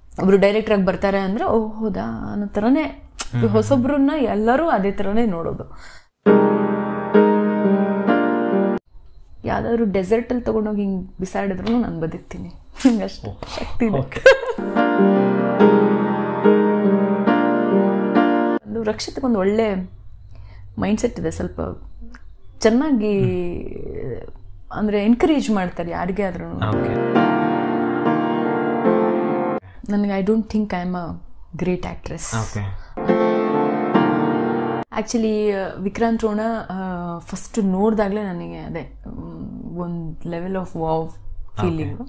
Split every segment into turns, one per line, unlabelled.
ಒಬ್ರು ಡೈರೆಕ್ಟರ್ ಆಗಿ ಬರ್ತಾರೆ ಅಂದ್ರೆ ಓ ಹೌದಾ ಅನ್ನೋ ಥರನೇ ಹೊಸೊಬ್ರನ್ನ ಎಲ್ಲರೂ ಅದೇ ಥರನೇ ನೋಡೋದು ಯಾವ್ದಾದ್ರು ಡೆಸರ್ಟ್ ಅಲ್ಲಿ ತಗೊಂಡೋಗಿ ಹಿಂಗ್ ಬಿಸಾಡಿದ್ರು ನಾನು ಬದುಕ್ತೀನಿ ಅಷ್ಟು ಶಕ್ತಿ ಇದೆ ಒಂದು ರಕ್ಷಿತಕ್ಕೆ ಒಂದು ಒಳ್ಳೆ ಮೈಂಡ್ ಸೆಟ್ ಇದೆ ಸ್ವಲ್ಪ ಚೆನ್ನಾಗಿ ಅಂದ್ರೆ ಎನ್ಕರೇಜ್ ಮಾಡ್ತಾರೆ ಯಾರಿಗೆ ಆದ್ರೂ
ಓಕೆ
ನನಗೆ I don't think I am a great actress
okay
actually Vikrant Rona first ನೋಡಿದಾಗಲೇ ನನಗೆ ಅದೇ ಒಂದು level of wow feeling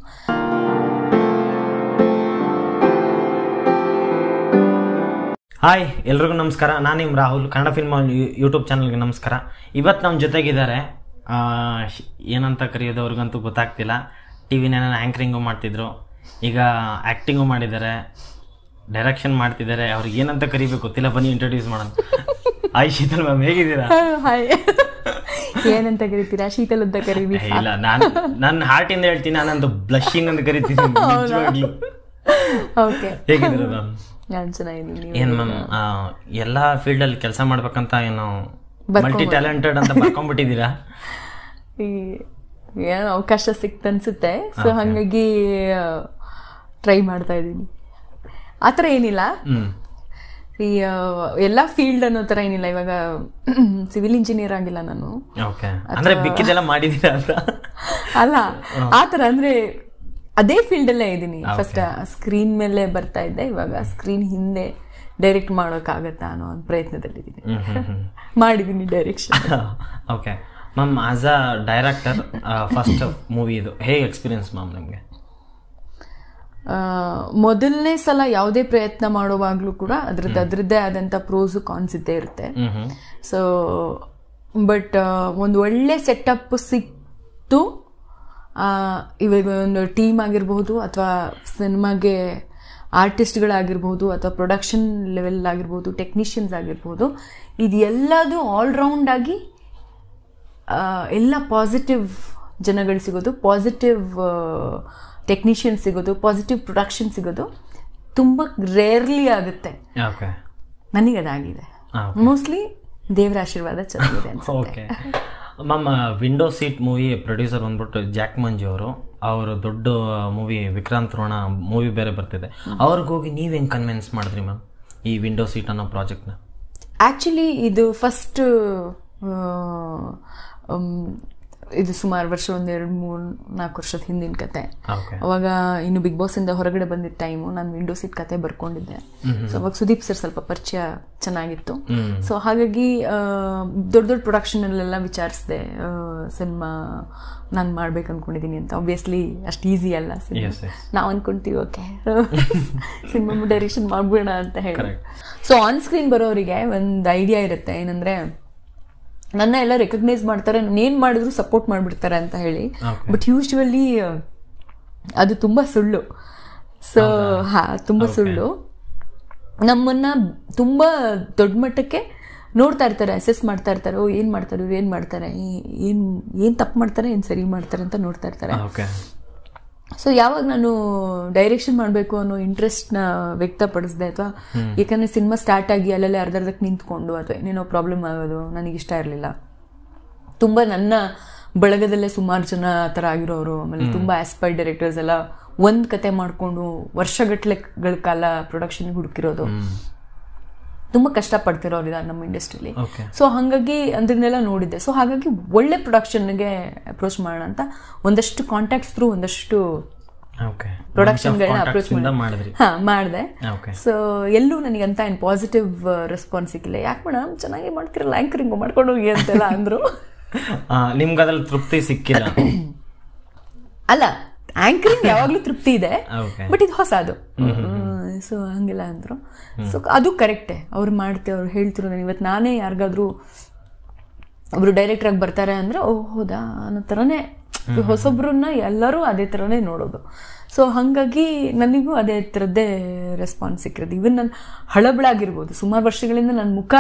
hi ಎಲ್ರಿಗೂ ನಮಸ್ಕಾರ ನಾನು ನಿಮ್ಮ ರಾಹುಲ್ ಕನ್ನಡ ಫಿಲ್ಮ್ ಯೂಟ್ಯೂಬ್ ಚಾನಲ್ಗೆ ನಮಸ್ಕಾರ ಇವತ್ತು ನಮ್ಮ ಜೊತೆಗಿದ್ದಾರೆ ಆ, ಶ್- ಏನಂತ ಕರೆಯೋದು ಅವ್ರಿಗಂತೂ ಗೊತ್ತಾಗ್ತಿಲ್ಲ ಟಿ ವಿನ ಆ್ಯಂಕರಿಂಗು ಮಾಡ್ತಿದ್ರು ಈಗ ಆ್ಯಕ್ಟಿಂಗು ಮಾಡಿದ್ದಾರೆ ಡೈರೆಕ್ಷನ್ ಮಾಡ್ತಿದ್ದಾರೆ ಅವ್ರಿಗೆ ಏನಂತ ಕರಿಬೇಕು ಗೊತ್ತಿಲ್ಲ ಬನ್ನಿ ಇಂಟ್ರೊಡ್ಯೂಸ್ ಮಾಡೋಣ ಹಾಯ್ ಶೀತಲ್ ಮ್ಯಾಮ್ ಹೇಗಿದ್ದೀರಾ
ಹಾಯ್ ಏನಂತ ಕರಿತೀರಾ ಶೀತಲ್ ಅಂತ ಕರೀವಿ
ಏ, ಇಲ್ಲ ನಾನು ನನ್ನ ಹಾರ್ಟಿಂದ ಹೇಳ್ತೀನಿ ನಾನಂದು ಬ್ಲಶಿಂಗ್ ಅಂತ ಕರಿತೀನಿ ನಿಜವಾಗ್ಲೂ
ಓಕೆ
ಹೇಗಿದ್ದೀರಾ ಮ್ಯಾಮ್
ನಾನು ಚೆನ್ನಾಗಿದ್ದೀನಿ
ಏನ್ ಮ್ಯಾಮ್ ಎಲ್ಲ ಫೀಲ್ಡ್ ಅಲ್ಲಿ ಕೆಲಸ ಮಾಡ್ಬೇಕಂತ ಏನು ಮಲ್ಟಿ ಟ್ಯಾಲೆಂಟೆಡ್ ಅಂತ ಬರ್ಕೊಂಡ್ಬಿಟ್ಟಿದ್ದೀರಾ
ಈ ಏನೋ ಅವಕಾಶ ಸಿಕ್ತ ಅನ್ಸುತ್ತೆ ಸೊ ಹಾಗಾಗಿ ಟ್ರೈ ಮಾಡ್ತಾ ಇದ್ದೀನಿ ಆ ಥರ ಏನಿಲ್ಲ
ಹ್ಮ್
ಈ ಆ, ಎಲ್ಲ ಫೀಲ್ಡ್ ಅನ್ನೋ ಥರ ಏನಿಲ್ಲ ಇವಾಗ ಸಿವಿಲ್ ಇಂಜಿನಿಯರ್ ಆಗಿಲ್ಲ ನಾನು
ಓಕೆ ಅಂದ್ರೆ ಬಿಕ್ಕಿದೆಲ್ಲ ಮಾಡಿದೀರಾ ಅಂತ
ಅಲ್ಲ ಆ ಥರ ಅಂದ್ರೆ ಅದೇ ಫೀಲ್ಡ್ ಅಲ್ಲೇ ಇದ್ದೀನಿ ಫಸ್ಟ್ ಸ್ಕ್ರೀನ್ ಮೇಲೆ ಬರ್ತಾ ಇದ್ದೆ ಇವಾಗ ಸ್ಕ್ರೀನ್ ಹಿಂದೆ ಡೈರೆಕ್ಟ್ ಮಾಡೋಕ್ಕಾಗತ್ತಾ ಅನ್ನೋ ಒಂದು ಪ್ರಯತ್ನದಲ್ಲಿದ್ದೀನಿ
ಹ್ಮ್ ಹ್ಮ್ ಹ್ಮ್
ಮಾಡಿದ್ದೀನಿ direction
okay ma'am as a director first movie ಇದು ಹೇಗೆ ಎಕ್ಸ್ಪೀರಿಯನ್ಸ್ ಮ್ಯಾಮ್ ನಿಮಗೆ
ಮೊದಲನೇ ಸಲ ಯಾವುದೇ ಪ್ರಯತ್ನ ಮಾಡುವಾಗಲೂ ಕೂಡ ಅದ್ರದ್ದು ಅದರದ್ದೇ ಆದಂಥ ಪ್ರೋಸು ಕಾನ್ಸ್ ಇದ್ದೇ ಇರುತ್ತೆ
ಹ್ಮ್ ಹ್ಮ್
ಸೊ ಬಟ್ ಒಂದು ಒಳ್ಳೆ ಸೆಟಪ್ ಸಿಕ್ತು ಆ, ಇವಾಗ ಒಂದು ಟೀಮ್ ಆಗಿರ್ಬೋದು ಅಥವಾ ಸಿನಿಮಾಗೆ ಆರ್ಟಿಸ್ಟ್ಗಳಾಗಿರ್ಬೋದು ಅಥವಾ ಪ್ರೊಡಕ್ಷನ್ ಲೆವೆಲ್ ಆಗಿರ್ಬೋದು ಟೆಕ್ನಿಷಿಯನ್ಸ್ ಆಗಿರ್ಬೋದು ಇದೆಲ್ಲದು ಆಲ್ರೌಂಡ್ ಆಗಿ ಆ, ಎಲ್ಲ ಪಾಸಿಟಿವ್ ಜನಗಳು ಸಿಗೋದು ಪಾಸಿಟಿವ್ ಟೆಕ್ನಿಷಿಯನ್ ಸಿಗೋದು ಪಾಸಿಟಿವ್ ಪ್ರೊಡಕ್ಷನ್ ಸಿಗೋದು ತುಂಬ ರೇರ್ಲಿ ಆಗುತ್ತೆ
ಓಕೆ
ನನಗೆ ಅದಾಗಿದೆ
ಹಾ,
ಮೋಸ್ಟ್ಲಿ ದೇವರ ಆಶೀರ್ವಾದ ಚೆನ್ನಾಗಿದೆ ಅನ್ಸುತ್ತೆ
okay ma'am window seat movie producer ಬಂದ್ಬಿಟ್ಟು ಜಾಕ್ ಮಂಜು ಅವರು ಅವರು ದೊಡ್ಡ ಮೂವಿ ವಿಕ್ರಾಂತ್ ರೋಣ ಮೂವಿ ಬೇರೆ ಬರ್ತಿದೆ ಅವ್ರಿಗೆ ಹೋಗಿ ನೀವು ಹೆಂಗೆ ಕನ್ವಿನ್ಸ್ ಮಾಡಿದ್ರಿ ಮ್ಯಾಮ್ ಈ ವಿಂಡೋ ಸೀಟ್ ಅನ್ನೋ ಪ್ರಾಜೆಕ್ಟ್ನ
ಆ್ಯಕ್ಚುಲಿ ಇದು ಫಸ್ಟ್ ಇದು ಸುಮಾರು ವರ್ಷ ಒಂದು ಎರಡು ಮೂರು ನಾಲ್ಕು ವರ್ಷದ ಹಿಂದಿನ ಕತೆ
ಓಕೆ
ಅವಾಗ ಇನ್ನು ಬಿಗ್ ಬಾಸ್ ಇಂದ ಹೊರಗಡೆ ಬಂದಿದ್ದ ಟೈಮು ನಾನು ವಿಂಡೋ ಸೀಟ್ ಕತೆ ಬರ್ಕೊಂಡಿದ್ದೆ ಸೊ ಅವಾಗ ಸುದೀಪ್ ಸರ್ ಸ್ವಲ್ಪ ಪರಿಚಯ ಚೆನ್ನಾಗಿತ್ತು
ಹ್ಮ್
ಸೊ ಹಾಗಾಗಿ ಆ, ದೊಡ್ಡ ದೊಡ್ಡ ಪ್ರೊಡಕ್ಷನಲ್ಲೆಲ್ಲ ವಿಚಾರಿಸಿದೆ ಸಿನಿಮಾ ನಾನು ಮಾಡ್ಬೇಕು ಅನ್ಕೊಂಡಿದ್ದೀನಿ ಅಂತ ಆಬ್ವಿಯಸ್ಲಿ ಅಷ್ಟು ಈಸಿ ಅಲ್ಲ ಸಿನಿಮಾ
ಎಸ್ ಎಸ್
ನಾವು ಅನ್ಕೊಂತೀವಿ ಓಕೆ ಸಿನಿಮಾ ಡೈರೆಕ್ಷನ್ ಮಾಡ್ಬಿಡೋಣ ಅಂತ ಹೇಳಿ
Correct.
ಸೊ ಆನ್ ಸ್ಕ್ರೀನ್ ಬರೋರಿಗೆ ಒಂದು ಐಡಿಯಾ ಇರುತ್ತೆ ಏನಂದ್ರೆ ನನ್ನ ಎಲ್ಲ ರೆಕಗ್ನೈಸ್ ಮಾಡ್ತಾರೆ ನಾನು ಏನು ಮಾಡಿದ್ರು ಸಪೋರ್ಟ್ ಮಾಡಿಬಿಡ್ತಾರೆ ಅಂತ ಹೇಳಿ
Okay.
ಬಟ್ ಯೂಶ್ವಲಿ ಅದು ತುಂಬ ಸುಳ್ಳು ಸೊ ಹಾ ತುಂಬ ಸುಳ್ಳು ನಮ್ಮನ್ನ ತುಂಬ ದೊಡ್ಡ ಮಟ್ಟಕ್ಕೆ ನೋಡ್ತಾ ಇರ್ತಾರೆ ಅಸೆಸ್ ಮಾಡ್ತಾ ಇರ್ತಾರೆ ಓ ಏನು ಮಾಡ್ತಾರೆ ಇವ್ರು ಏನು ಮಾಡ್ತಾರೆ ಏನು ಏನು ತಪ್ಪು ಮಾಡ್ತಾರೆ ಏನು ಸರಿ ಮಾಡ್ತಾರೆ ಅಂತ ನೋಡ್ತಾ ಇರ್ತಾರೆ
ಓಕೆ
ಸೊ ಯಾವಾಗ ನಾನು ಡೈರೆಕ್ಷನ್ ಮಾಡಬೇಕು ಅನ್ನೋ ಇಂಟ್ರೆಸ್ಟ್ನ ವ್ಯಕ್ತಪಡಿಸಿದೆ ಅಥವಾ ಯಾಕಂದ್ರೆ ಸಿನಿಮಾ ಸ್ಟಾರ್ಟ್ ಆಗಿ ಅಲ್ಲಲ್ಲೇ ಅರ್ಧರ್ಧಕ್ಕೆ ನಿಂತ್ಕೊಂಡು ಅಥವಾ ಏನೇನೋ ಪ್ರಾಬ್ಲಮ್ ಆಗೋದು ನನಗೆ ಇಷ್ಟ ಇರಲಿಲ್ಲ ತುಂಬ ನನ್ನ ಬಳಗದಲ್ಲೇ ಸುಮಾರು ಜನ ಆ ಥರ ಆಗಿರೋರು ಆಮೇಲೆ ತುಂಬ ಆಸ್ಪೈರ್ ಡೈರೆಕ್ಟರ್ಸ್ ಎಲ್ಲ ಒಂದು ಕತೆ ಮಾಡಿಕೊಂಡು ವರ್ಷಗಟ್ಲೆಗಳ ಕಾಲ ಪ್ರೊಡಕ್ಷನ್ಗೆ ಹುಡುಕಿರೋದು ತುಂಬ ಕಷ್ಟಪಡ್ತಿರೋರು ಇದ್ದಾರೆ ನಮ್ಮ ಇಂಡಸ್ಟ್ರಿಲಿ
ಓಕೆ
ಸೊ ಹಾಗಾಗಿ ಅದನ್ನೆಲ್ಲ ನೋಡಿದ್ದೆ ಸೊ ಹಾಗಾಗಿ ಒಳ್ಳೆ ಪ್ರೊಡಕ್ಷನ್ಗೆ ಅಪ್ರೋಚ್ ಮಾಡೋಣ ಅಂತ ಒಂದಷ್ಟು ಕಾಂಟ್ಯಾಕ್ಟ್ಸ್ ಥ್ರೂ ಒಂದಷ್ಟು
ಓಕೆ
ಪ್ರೊಡಕ್ಷನ್ಗಳನ್ನ ಅಪ್ರೋಚ್
ಇಂದ ಮಾಡಿದ್ರಿ
ಹಾ ಮಾಡಿದೆ
ಓಕೆ
ಸೊ ಎಲ್ಲೂ ನನಗಂತ ಏನು ಪಾಸಿಟಿವ್ ರೆಸ್ಪಾನ್ಸ್ ಸಿಕ್ಕಿಲ್ಲ ಯಾಕೆ ಮೇಡಮ್ ಚೆನ್ನಾಗಿ ಮಾಡ್ತಿರಲ್ಲ ಆ್ಯಂಕರಿಂಗ್ ಮಾಡ್ಕೊಂಡು ಹೋಗಿ ಅಂತೆಲ್ಲ ಅಂದರು
ನಿಮ್ಗೆ ಅದ್ರಲ್ಲಿ ತೃಪ್ತಿ ಸಿಕ್ಕಿಲ್ಲ
ಅಲ್ಲ ಆಂಕರಿಂಗ್ ಯಾವಾಗಲೂ ತೃಪ್ತಿ ಇದೆ
ಓಕೆ
ಬಟ್ ಇದು ಹೊಸದು ಸೊ ಹಂಗೆಲ್ಲ ಅಂದರು ಸೊ ಅದು ಕರೆಕ್ಟೇ ಅವ್ರು ಮಾಡ್ತೇವೆ ಅವ್ರು ಹೇಳ್ತಿರೋ ನಾನು ಇವತ್ತು ನಾನೇ ಯಾರಿಗಾದ್ರೂ ಒಬ್ರು ಡೈರೆಕ್ಟರ್ ಆಗಿ ಬರ್ತಾರೆ ಅಂದ್ರೆ ಓ ಹೌದಾ ಅನ್ನೋ ಥರನೇ ಹೊಸೊಬ್ರನ್ನ ಎಲ್ಲರೂ ಅದೇ ಥರನೇ ನೋಡೋದು ಸೊ ಹಾಗಾಗಿ ನನಗೂ ಅದೇ ಥರದ್ದೇ ರೆಸ್ಪಾನ್ಸ್ ಸಿಕ್ಕಿರೋದು ಇವನ್ ನನ್ನ ಹಳಬಳಾಗಿರ್ಬೋದು ಸುಮಾರು ವರ್ಷಗಳಿಂದ ನನ್ನ ಮುಖ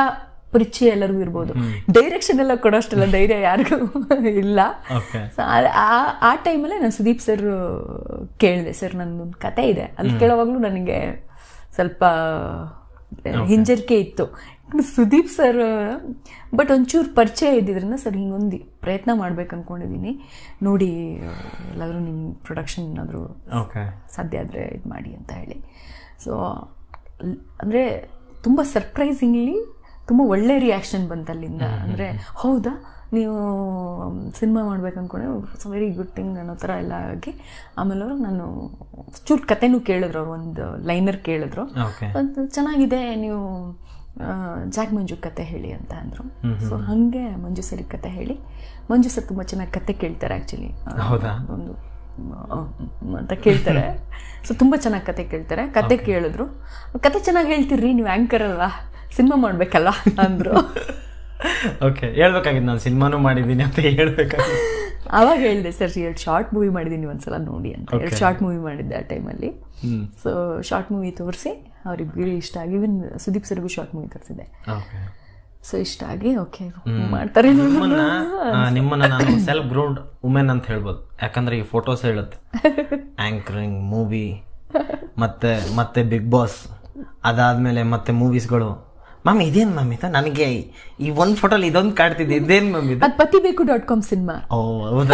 ಪರಿಚಯ ಎಲ್ಲರಿಗೂ ಇರ್ಬೋದು ಡೈರೆಕ್ಷನ್ ಎಲ್ಲ ಕೊಡೋಷ್ಟೆಲ್ಲ ಧೈರ್ಯ ಯಾರಿಗೂ ಇಲ್ಲ
ಓಕೆ
So, ಆ- ಆ- ಆ ಟೈಮಲ್ಲೇ ನಾನು ಸುದೀಪ್ ಸರ್ ಕೇಳಿದೆ ಸರ್ ನನ್ನೊಂದು ಕತೆ ಇದೆ ಅಲ್ಲಿ ಕೇಳೋವಾಗ್ಲೂ ನನಗೆ ಸ್ವಲ್ಪ ಹಿಂಜರಿಕೆ ಇತ್ತು ಸುದೀಪ್ ಸರ್ ಬಟ್ ಒಂಚೂರು ಪರಿಚಯ ಇದ್ದಿದ್ರಿಂದ ಸರ್ ಹಿಂಗೊಂದು ಪ್ರಯತ್ನ ಮಾಡ್ಬೇಕು ಅನ್ಕೊಂಡಿದ್ದೀನಿ ನೋಡಿ ಎಲ್ಲಾದರೂ ನಿಮ್ಮ ಪ್ರೊಡಕ್ಷನ್ ಏನಾದರೂ
ಓಕೆ
ಸಾಧ್ಯ ಆದರೆ ಇದು ಮಾಡಿ ಅಂತ ಹೇಳಿ ಸೊ ಅಂದರೆ ತುಂಬ ಸರ್ಪ್ರೈಸಿಂಗ್ಲಿ ತುಂಬ ಒಳ್ಳೆ ರಿಯಾಕ್ಷನ್ ಬಂತು ಅಲ್ಲಿಂದ ಅಂದರೆ ಹೌದಾ ನೀವು ಸಿನಿಮಾ ಮಾಡ್ಬೇಕು ಅಂದ್ಕೊಂಡೆ ಇಟ್ಸ್ ವೆರಿ ಗುಡ್ ಥಿಂಗ್ ಅನ್ನೋ ಥರ ಎಲ್ಲ ಆಗಿ ಆಮೇಲೆ ಅವರು ನಾನು ಚೂರು ಕತೆನೂ ಕೇಳಿದ್ರು ಅವ್ರು ಒಂದು ಲೈನರ್ ಕೇಳಿದ್ರು
ಓಕೆ
ಅದು ಚೆನ್ನಾಗಿದೆ ನೀವು ಆ, ಜಾಕ್ ಮಂಜು ಕತೆ ಹೇಳಿ ಅಂತ ಅಂದರು ಸೊ ಹಾಗೆ ಮಂಜು ಸರಿ ಕತೆ ಹೇಳಿ ಮಂಜು ಸರ್ ತುಂಬ ಚೆನ್ನಾಗಿ ಕತೆ ಕೇಳ್ತಾರೆ ಆ್ಯಕ್ಚುಲಿ
ಹೌದಾ?
ಒಂದು ಆ, ಅಂತ ಕೇಳ್ತಾರೆ ಸೊ ತುಂಬ ಚೆನ್ನಾಗಿ ಕತೆ ಕೇಳ್ತಾರೆ ಕತೆ ಕೇಳಿದ್ರು ಕತೆ ಚೆನ್ನಾಗಿ ಹೇಳ್ತೀರಿ ನೀವು ಆ್ಯಂಕರ್ ಅಲ್ವಾ ಸಿನಿಮಾ ಮಾಡ್ಬೇಕಲ್ಲ ಅಂದರು
ಓಕೆ ಹೇಳ್ಬೇಕಾಗಿತ್ತು ನಾನು ಸಿನಿಮಾನು ಮಾಡಿದ್ದೀನಿ ಅಂತ ಹೇಳ್ಬೇಕಾಗಿತ್ತು
ಅವಾಗ ಹೇಳಿದೆ ಸರ್ ಎರಡು ಶಾರ್ಟ್ ಮೂವಿ ಮಾಡಿದ್ದೀನಿ ಒಂದ್ಸಲ ನೋಡಿ ಅಂತ ಎರಡು ಶಾರ್ಟ್ ಮೂವಿ ಮಾಡಿದ್ದೆ ಆ ಟೈಮಲ್ಲಿ
ಹ್ಮ್
ಸೊ ಶಾರ್ಟ್ ಮೂವಿ ತೋರಿಸಿ ಅವ್ರಿಬ್ಬರು ಇಷ್ಟ ಆಗಿ ಇವನ್ ಸುದೀಪ್ ಸರ್ಗೂ ಶಾರ್ಟ್ ಮೂವಿ ತೋರಿಸಿದೆ
ಓಕೆ
ಸೊ ಇಷ್ಟ ಆಗಿ ಓಕೆ ಮಾಡ್ತಾರೆ
ನಿಮ್ಮನ್ನ ಆ, ನಿಮ್ಮನ್ನ ನಾನು ಸೆಲ್ಫ್ ಗ್ರೌಂಡ್ ವುಮೆನ್ ಅಂತ ಹೇಳ್ಬೋದು ಯಾಕಂದ್ರೆ ಈ ಫೋಟೋಸ್ ಹೇಳುತ್ತೆ ಆಂಕರಿಂಗ್ ಮೂವಿ ಮತ್ತೆ ಮತ್ತೆ ಬಿಗ್ ಬಾಸ್ ಅದಾದ್ಮೇಲೆ ಮತ್ತೆ ಮೂವೀಸ್ಗಳು ಮ್ಯಾಮ್ ಇದೇನು ಮ್ಯಾಮ್ ಇದು ನನಗೆ ಈ ಒಂದು ಫೋಟೋಲಿ ಇದೊಂದು ಕಾಡ್ತಿದ್ದೆ ಇದೇನು ಮ್ಯಾಮ್ ಇದು
ಅದು ಪತಿ ಬೇಕು ಡಾಟ್ ಕಾಮ್ ಸಿನಿಮಾ
ಓ ಹೌದಾ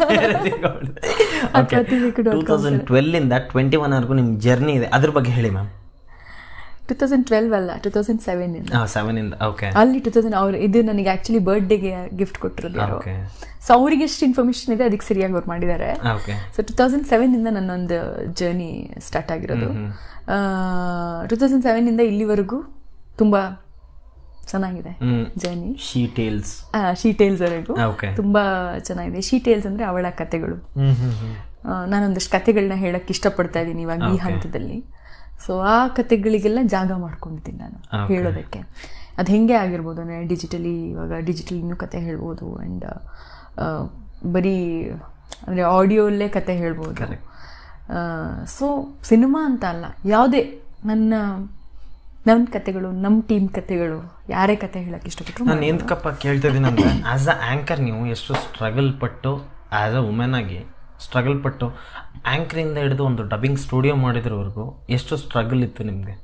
ಓಕೆ
ಪ್ರತಿಬೇಕು
ಟೂ ತೌಸಂಡ್ ಟ್ವೆಲ್ ಇಂದ ಟ್ವೆಂಟಿ ಒನ್ ವರೆಗೂ ನಿಮ್ಮ ಜರ್ನಿ ಇದೆ ಅದ್ರ ಬಗ್ಗೆ ಹೇಳಿ ಮ್ಯಾಮ್
ಟೂ ತೌಸಂಡ್ ಟ್ವೆಲ್ವ್ ಅಲ್ಲ ಟೂ ತೌಸಂಡ್ ಸೆವೆನ್ ಇಂದ
ಹಾಂ ಸೆವೆನ್ ಇಂದ ಓಕೆ
ಅಲ್ಲಿ ಟೂ ತೌಸಂಡ್ ಅವ್ರು ಇದು ನನಗೆ ಆಕ್ಚುಲಿ ಬರ್ಡೇಗೆ ಗಿಫ್ಟ್ ಕೊಟ್ಟಿರೋದು ಯಾರು
ಓಕೆ
ಸೊ ಅವ್ರಿಗೆ ಎಷ್ಟು ಇನ್ಫಾರ್ಮೇಶನ್ ಇದೆ ಅದಕ್ಕೆ ಸರಿಯಾಗಿ ಅವ್ರು ಮಾಡಿದ್ದಾರೆ
ಓಕೆ
ಸೊ ಟೂ ತೌಸಂಡ್ ಸೆವೆನಿಂದ ನನ್ನೊಂದು ಜರ್ನಿ ಸ್ಟಾರ್ಟ್ ಆಗಿರೋದು ಟೂ ತೌಸಂಡ್ ಸೆವೆನಿಂದ ಇಲ್ಲಿವರೆಗೂ ತುಂಬ ಚೆನ್ನಾಗಿದೆ
ಹ್ಮ್
ಜರ್ನಿ
ಶೀ ಟೇಲ್ಸ್
ಶೀ ಟೇಲ್ಸ್ವರೆಗೂ
ಓಕೆ
ತುಂಬ ಚೆನ್ನಾಗಿದೆ ಶೀ ಟೇಲ್ಸ್ ಅಂದರೆ ಅವಳ ಕತೆಗಳು
ಹ್ಮ್ ಹ್ಮ್ ಹ್ಮ್
ಆ, ನಾನೊಂದಷ್ಟು ಕತೆಗಳನ್ನ ಹೇಳಕ್ಕೆ ಇಷ್ಟಪಡ್ತಾ ಇದ್ದೀನಿ ಇವಾಗ ಈ ಹಂತದಲ್ಲಿ ಸೊ ಆ ಕತೆಗಳಿಗೆಲ್ಲ ಜಾಗ ಮಾಡ್ಕೊಂಡಿದ್ದೀನಿ ನಾನು
Okay.
ಹೇಳೋದಕ್ಕೆ ಅದು ಹೆಂಗೆ ಆಗಿರ್ಬೋದು ಅಂದರೆ ಡಿಜಿಟಲಿ ಇವಾಗ ಡಿಜಿಟಲಿನೂ ಕತೆ ಹೇಳ್ಬೋದು ಆ್ಯಂಡ್ ಬರೀ ಅಂದರೆ ಆಡಿಯೋಲ್ಲೇ ಕತೆ ಹೇಳ್ಬೋದು ಸೊ ಸಿನಿಮಾ ಅಂತ ಅಲ್ಲ ಯಾವುದೇ ನನ್ನ ನನ್ನ ಕತೆಗಳು ನಮ್ಮ ಟೀಮ್ ಕತೆಗಳು ಯಾರೇ ಕತೆ ಹೇಳಕ್ಕೆ ಇಷ್ಟಪಟ್ಟರು
ನಾನು ಎಂತಕಪ್ಪ ಕೇಳ್ತಿದ್ದೀನಿ ಅಂದ್ರೆ ಆಸ್ ಅ ಆಂಕರ್ ನೀವು ಎಷ್ಟು ಸ್ಟ್ರಗಲ್ ಪಟ್ಟು ಆಸ್ ಅ ವುಮೆನ್ ಆಗಿ ಸ್ಟ್ರಗಲ್ ಪಟ್ಟು ಆಂಕರಿಂದ ಹಿಡಿದು ಒಂದು ಡಬ್ಬಿಂಗ್ ಸ್ಟುಡಿಯೋ ಮಾಡಿದ್ರವರೆಗೂ ಎಷ್ಟು ಸ್ಟ್ರಗಲ್ ಇತ್ತು ನಿಮಗೆ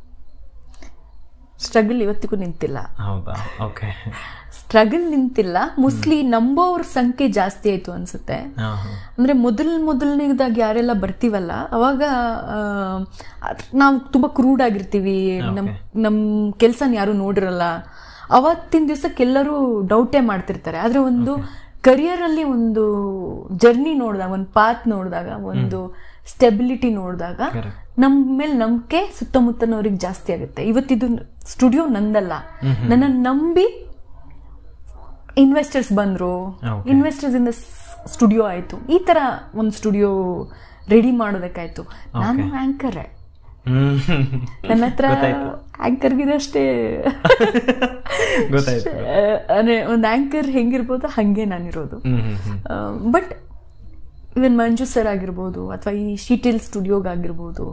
ಸ್ಟ್ರಗಲ್ ಇವತ್ತಿಗೂ ನಿಂತಿಲ್ಲ
ಹೌದಾ ಓಕೆ
ಸ್ಟ್ರಗಲ್ ನಿಂತಿಲ್ಲ ಮೋಸ್ಟ್ಲಿ ನಂಬೋವ್ರ ಸಂಖ್ಯೆ ಜಾಸ್ತಿ ಆಯ್ತು ಅನ್ಸುತ್ತೆ
ಹಾಂ ಹಾಂ
ಅಂದ್ರೆ ಮೊದಲ್ ಮೊದಲನೇದಾಗಿ ಯಾರೆಲ್ಲ ಬರ್ತೀವಲ್ಲ ಅವಾಗ ನಾವು ತುಂಬಾ ಕ್ರೂಡ್ ಆಗಿರ್ತೀವಿ ನಮ್ ನಮ್ ಕೆಲ್ಸನ ಯಾರು ನೋಡಿರಲ್ಲ ಅವತ್ತಿನ ದಿವಸಕ್ಕೆಲ್ಲರೂ ಡೌಟೇ ಮಾಡ್ತಿರ್ತಾರೆ ಆದ್ರೆ ಒಂದು ಕರಿಯರ್ ಅಲ್ಲಿ ಒಂದು ಜರ್ನಿ ನೋಡಿದಾಗ ಒಂದು ಪಾತ್ ನೋಡಿದಾಗ ಒಂದು ಸ್ಟೆಬಿಲಿಟಿ ನೋಡಿದಾಗ
Correct.
ನಮ್ಮ ಮೇಲೆ ನಂಬಿಕೆ ಸುತ್ತಮುತ್ತನವ್ರಿಗೆ ಜಾಸ್ತಿ ಆಗುತ್ತೆ ಇವತ್ತಿದು ಸ್ಟುಡಿಯೋ ನಂದಲ್ಲ ನನ್ನ ನಂಬಿ ಇನ್ವೆಸ್ಟರ್ಸ್ ಬಂದ್ರು
Okay.
ಇನ್ವೆಸ್ಟರ್ಸ್ ಇಂದ ಸ್ಟುಡಿಯೋ ಆಯ್ತು ಈ ತರ ಒಂದು ಸ್ಟುಡಿಯೋ ರೆಡಿ ಮಾಡೋದಕ್ಕಾಯ್ತು ನಾನು ಆಂಕರ್
ಹ್ಮ್
ನನ್ನ ಹತ್ರ ಆಂಕರ್ಗಿರಷ್ಟೇ
ಗೊತ್ತಾಯ್ತು
ಅಂದ್ರೆ ಒಂದು ಆಂಕರ್ ಹೆಂಗಿರ್ಬೋದು ಹಂಗೆ ನಾನಿರೋದು
ಹ್ಮ್ ಹ್ಮ್ ಹ್ಮ್
ಬಟ್ ಇವನ್ ಮಂಜು ಸರ್ ಆಗಿರ್ಬೋದು ಅಥವಾ ಈ ಶೀಟೆಲ್ ಸ್ಟುಡಿಯೋಗಾಗಿರ್ಬೋದು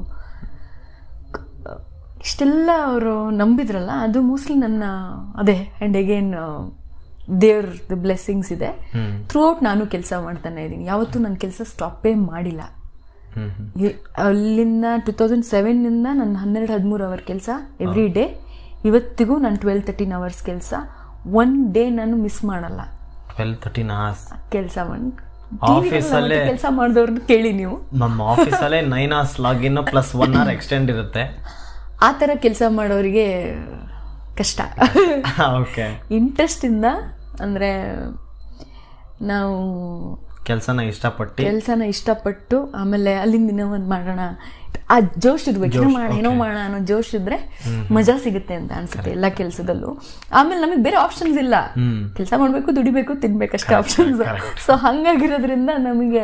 ಇಷ್ಟೆಲ್ಲ ಅವರು ನಂಬಿದ್ರಲ್ಲ ಅದು ಮೋಸ್ಟ್ಲಿ ನನ್ನ ಅದೇ ಆ್ಯಂಡ್ ಅಗೇನ್ ದೇವ್ರ ಬ್ಲೆಸ್ಸಿಂಗ್ಸ್ ಇದೆ
ಹ್ಮ್
ಥ್ರೂ ಔಟ್ ನಾನು ಕೆಲಸ ಮಾಡ್ತಾನೆ ಇದ್ದೀನಿ ಯಾವತ್ತೂ ನನ್ನ ಕೆಲಸ ಸ್ಟಾಪೇ ಮಾಡಿಲ್ಲ
ಹ್ಮ್ ಹ್ಮ್
ಈ- ಅಲ್ಲಿಂದ ಟೂ ತೌಸಂಡ್ ಸೆವೆನ್ನಿಂದ ನನ್ನ ಹನ್ನೆರಡು ಹದಿಮೂರು ಅವರ್ ಕೆಲಸ ಎವ್ರಿ ಡೇ ಇವತ್ತಿಗೂ ನಾನು ಟ್ವೆಲ್ ತರ್ಟೀನ್ ಅವರ್ಸ್ ಕೆಲಸ ಒನ್ ಡೇ ನಾನು ಮಿಸ್ ಮಾಡಲ್ಲ
ಟ್ವೆಲ್ ತರ್ಟೀನ್ ಅವರ್ಸ್
ಕೆಲಸ ಮಾಡಿ
Office ಅಲ್ಲೇ-
ಕೆಲಸ ಮಾಡಿದವ್ರನ್ನ ಕೇಳಿ ನೀವು
ನಮ್ಮ ಆಫೀಸಲ್ಲೇ nine hours login plus one hour extend ಇರುತ್ತೆ
ಆ ಥರ ಕೆಲಸ ಮಾಡೋರಿಗೆ ಕಷ್ಟ
ಓಕೆ
ಇಂಟ್ರೆಸ್ಟ್ ಇಂದ ಅಂದ್ರೆ ನಾವು
ಕೆಲಸನ ಇಷ್ಟಪಟ್ಟು
ಕೆಲಸನ ಇಷ್ಟಪಟ್ಟು ಆಮೇಲೆ ಅಲ್ಲಿಂದ ದಿನ ಒಂದು ಮಾಡೋಣ ಆ ಜೋಶ್ ಇರ್ಬೇಕು ಏನೋ ಮಾಡೋಣ ಏನೋ ಮಾಡೋಣ ಅನ್ನೋ ಜೋಶ್ ಇದ್ರೆ ಮಜಾ ಸಿಗುತ್ತೆ ಅಂತ ಅನ್ಸುತ್ತೆ ಎಲ್ಲ ಕೆಲಸದಲ್ಲೂ ಆಮೇಲೆ ನಮಗೆ ಬೇರೆ ಆಪ್ಷನ್ಸ್ ಇಲ್ಲ
ಹ್ಮ್
ಕೆಲಸ ಮಾಡಬೇಕು ದುಡಿಬೇಕು ತಿನ್ಬೇಕಷ್ಟೇ ಆಪ್ಷನ್ಸ್ ಸೊ ಹಂಗಾಗಿರೋದ್ರಿಂದ ನಮಗೆ